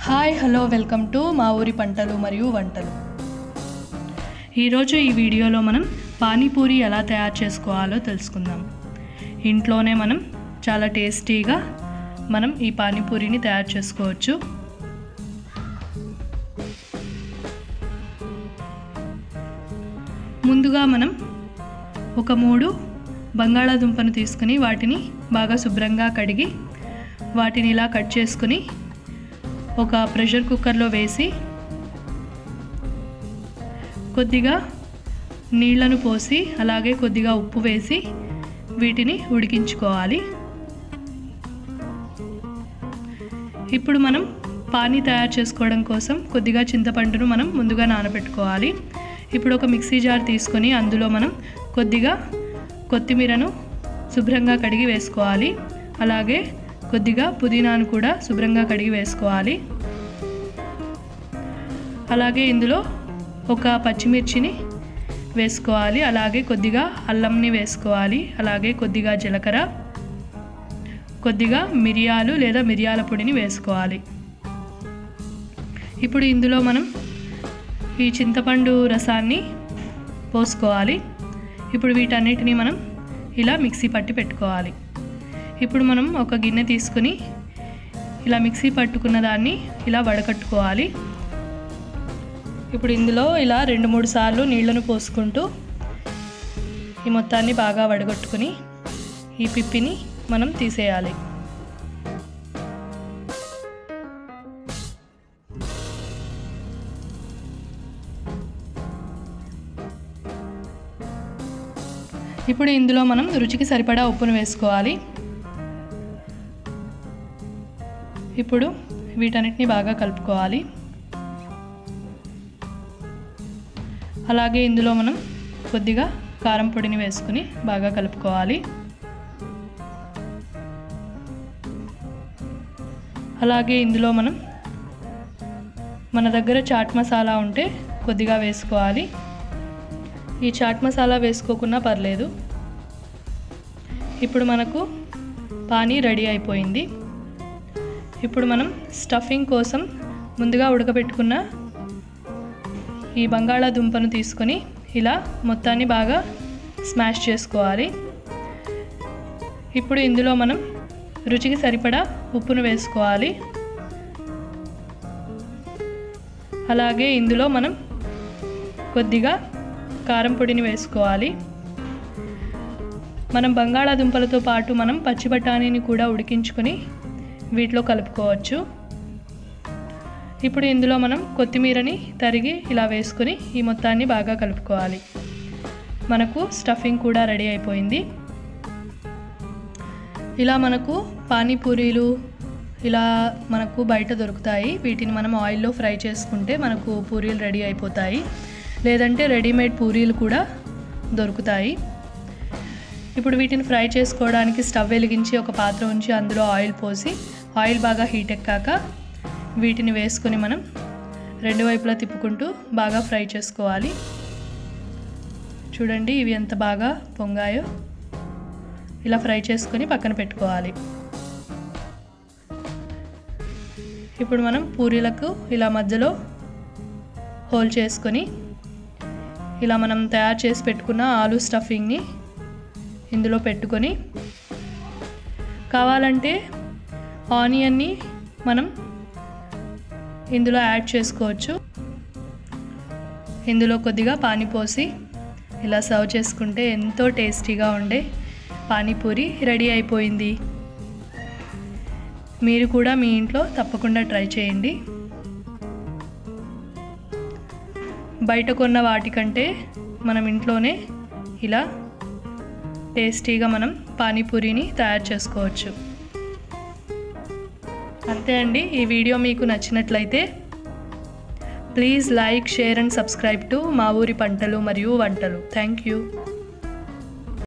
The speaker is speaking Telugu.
హాయ్ హలో వెల్కమ్ టు మా ఊరి పంటలు మరియు వంటలు ఈరోజు ఈ వీడియోలో మనం పానీపూరి ఎలా తయారు చేసుకోవాలో తెలుసుకుందాం ఇంట్లోనే మనం చాలా టేస్టీగా మనం ఈ పానీపూరిని తయారు చేసుకోవచ్చు ముందుగా మనం ఒక మూడు బంగాళాదుంపను తీసుకుని వాటిని బాగా శుభ్రంగా కడిగి వాటిని ఇలా కట్ చేసుకుని ఒక ప్రెషర్ కుక్కర్లో వేసి కొద్దిగా నీళ్లను పోసి అలాగే కొద్దిగా ఉప్పు వేసి వీటిని ఉడికించుకోవాలి ఇప్పుడు మనం పానీ తయారు చేసుకోవడం కోసం కొద్దిగా చింతపండును మనం ముందుగా నానబెట్టుకోవాలి ఇప్పుడు ఒక మిక్సీ జార్ తీసుకొని అందులో మనం కొద్దిగా కొత్తిమీరను శుభ్రంగా కడిగి వేసుకోవాలి అలాగే కొద్దిగా పుదీనాను కూడా శుభ్రంగా కడిగి వేసుకోవాలి అలాగే ఇందులో ఒక పచ్చిమిర్చిని వేసుకోవాలి అలాగే కొద్దిగా అల్లంని వేసుకోవాలి అలాగే కొద్దిగా జీలకర్ర కొద్దిగా మిరియాలు లేదా మిరియాల పొడిని వేసుకోవాలి ఇప్పుడు ఇందులో మనం ఈ చింతపండు రసాన్ని పోసుకోవాలి ఇప్పుడు వీటన్నిటిని మనం ఇలా మిక్సీ పట్టి పెట్టుకోవాలి ఇప్పుడు మనం ఒక గిన్నె తీసుకుని ఇలా మిక్సీ పట్టుకున్న దాన్ని ఇలా వడకట్టుకోవాలి ఇప్పుడు ఇందులో ఇలా రెండు మూడు సార్లు నీళ్లను పోసుకుంటూ ఈ మొత్తాన్ని బాగా వడగొట్టుకుని ఈ పిప్పిని మనం తీసేయాలి ఇప్పుడు ఇందులో మనం రుచికి సరిపడా ఉప్పును వేసుకోవాలి ఇప్పుడు వీటన్నిటిని బాగా కలుపుకోవాలి అలాగే ఇందులో మనం కొద్దిగా కారం పొడిని వేసుకుని బాగా కలుపుకోవాలి అలాగే ఇందులో మనం మన దగ్గర చాట్ మసాలా ఉంటే కొద్దిగా వేసుకోవాలి ఈ చాట్ మసాలా వేసుకోకున్నా పర్లేదు ఇప్పుడు మనకు పానీ రెడీ అయిపోయింది ఇప్పుడు మనం స్టఫింగ్ కోసం ముందుగా ఉడకబెట్టుకున్న ఈ బంగాళాదుంపను తీసుకొని ఇలా మొత్తాన్ని బాగా స్మాష్ చేసుకోవాలి ఇప్పుడు ఇందులో మనం రుచికి సరిపడా ఉప్పును వేసుకోవాలి అలాగే ఇందులో మనం కొద్దిగా కారం పొడిని వేసుకోవాలి మనం బంగాళాదుంపలతో పాటు మనం పచ్చి బఠానీని కూడా ఉడికించుకొని వీటిలో కలుపుకోవచ్చు ఇప్పుడు ఇందులో మనం కొత్తిమీరని తరిగి ఇలా వేసుకొని ఈ మొత్తాన్ని బాగా కలుపుకోవాలి మనకు స్టఫింగ్ కూడా రెడీ అయిపోయింది ఇలా మనకు పానీపూరీలు ఇలా మనకు బయట దొరుకుతాయి వీటిని మనం ఆయిల్లో ఫ్రై చేసుకుంటే మనకు పూరీలు రెడీ అయిపోతాయి లేదంటే రెడీమేడ్ పూరీలు కూడా దొరుకుతాయి ఇప్పుడు వీటిని ఫ్రై చేసుకోవడానికి స్టవ్ వెలిగించి ఒక పాత్ర ఉంచి అందులో ఆయిల్ పోసి ఆయిల్ బాగా హీట్ ఎక్కాక వీటిని వేసుకొని మనం రెండు వైపులా తిప్పుకుంటూ బాగా ఫ్రై చేసుకోవాలి చూడండి ఇవి ఎంత బాగా పొంగాయో ఇలా ఫ్రై చేసుకొని పక్కన పెట్టుకోవాలి ఇప్పుడు మనం పూరీలకు ఇలా మధ్యలో హోల్ చేసుకొని ఇలా మనం తయారు చేసి పెట్టుకున్న ఆలు స్టఫింగ్ని ఇందులో పెట్టుకొని కావాలంటే ఆనియన్ని మనం ఇందులో యాడ్ చేసుకోవచ్చు ఇందులో కొద్దిగా పానీ పోసి ఇలా సర్వ్ చేసుకుంటే ఎంతో టేస్టీగా ఉండే పానీపూరి రెడీ అయిపోయింది మీరు కూడా మీ ఇంట్లో తప్పకుండా ట్రై చేయండి బయట కొన్న వాటికంటే మనం ఇంట్లోనే ఇలా టేస్టీగా మనం పానీపూరిని తయారు చేసుకోవచ్చు అంతే అండి ఈ వీడియో మీకు నచ్చినట్లయితే please like share and subscribe to మా ఊరి పంటలు మరియు వంటలు థ్యాంక్ యూ